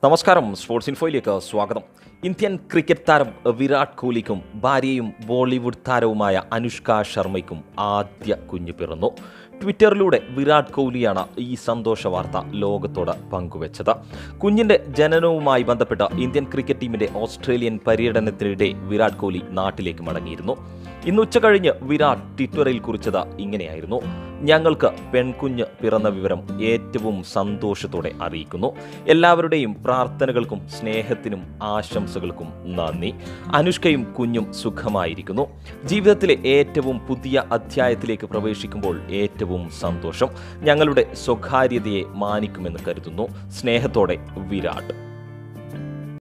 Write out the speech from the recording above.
നമസ്കാരം സ്പോർട്സ് ഇൻഫോയിലേക്ക് സ്വാഗതം Indian cricket താരം വിരാട് കോഹ്ലിക്കും ഭാര്യയും ബോളിവുഡ് താരവുമായ അനുഷ്ക ശർമ്മയ്ക്കും ആദ്യ കുഞ്ഞു പിറന്നു ട്വിറ്ററിലൂടെ വിരാട് കോഹ്ലിയാണ് ഈ സന്തോഷ വാർത്ത ലോകത്തോട് പങ്കുവച്ചത് കുഞ്ഞിന്റെ ജനനവുമായി ബന്ധപ്പെട്ട ഇന്ത്യൻ ക്രിക്കറ്റ് ടീമിന്റെ ഓസ്ട്രേലിയൻ പര്യടനത്തിനിടെ വിരാട് കോഹ്ലി നാട്ടിലേക്ക് മടങ്ങിയിരുന്നു ഇന്ന് ഉച്ച കഴിഞ്ഞ് വിരാട് ട്വിറ്ററിൽ കുറിച്ചത് ഇങ്ങനെയായിരുന്നു ഞങ്ങൾക്ക് പെൺകുഞ്ഞ് പിറന്ന വിവരം ഏറ്റവും സന്തോഷത്തോടെ അറിയിക്കുന്നു എല്ലാവരുടെയും പ്രാർത്ഥനകൾക്കും സ്നേഹത്തിനും ആശംസകൾക്കും നന്ദി അനുഷ്കയും കുഞ്ഞും സുഖമായിരിക്കുന്നു ജീവിതത്തിലെ ഏറ്റവും പുതിയ അധ്യായത്തിലേക്ക് പ്രവേശിക്കുമ്പോൾ ഏറ്റവും സന്തോഷം ഞങ്ങളുടെ സ്വകാര്യതയെ മാനിക്കുമെന്ന് കരുതുന്നു സ്നേഹത്തോടെ വിരാട്